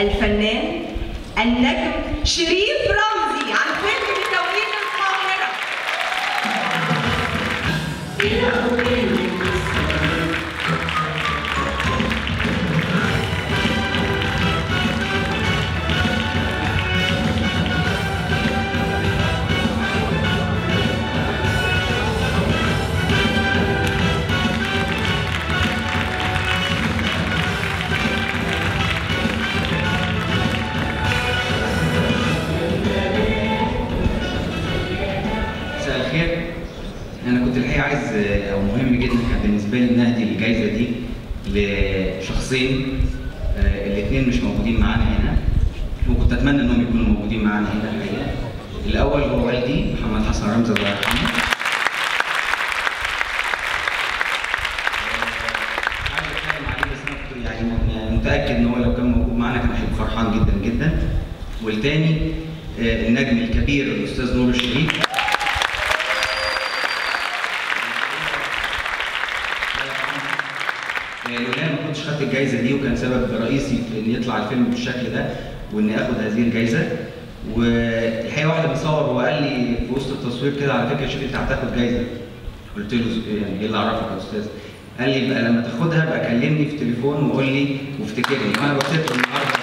الفنان النجم شريف رمزي عن فيلم بتوقيت القاهرة مساء الخير انا كنت الحقيقه عايز او مهم جدا كان بالنسبه لي ان اهدي الجائزه دي لشخصين الاثنين مش موجودين معانا هنا وكنت اتمنى انهم يكونوا موجودين معانا هنا الحقيقه الاول هو والدي محمد حسن رمزي الله يرحمه عايز اتكلم عليه بس انا كنت يعني يعني متاكد ان هو لو كان موجود معانا كان هيبقى فرحان جدا جدا والتاني آه، النجم الكبير الاستاذ نور الشريف لولا ما كنتش خدت الجائزه دي وكان سبب رئيسي في ان يطلع الفيلم بالشكل ده وان اخد هذه الجائزه والحقيقه واحده بيصور هو قال لي في وسط التصوير كده على فكره شوف انت هتاخد جائزه قلت له يعني ايه اللي عرفك يا استاذ؟ قال لي بقى لما تاخدها بقى كلمني في تليفون وقول لي وافتكرني وانا بسيبك النهارده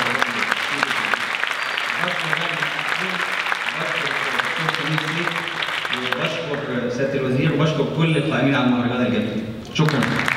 وبشكر سياده الوزير وبشكر كل القائمين على المهرجان الجميل شكرا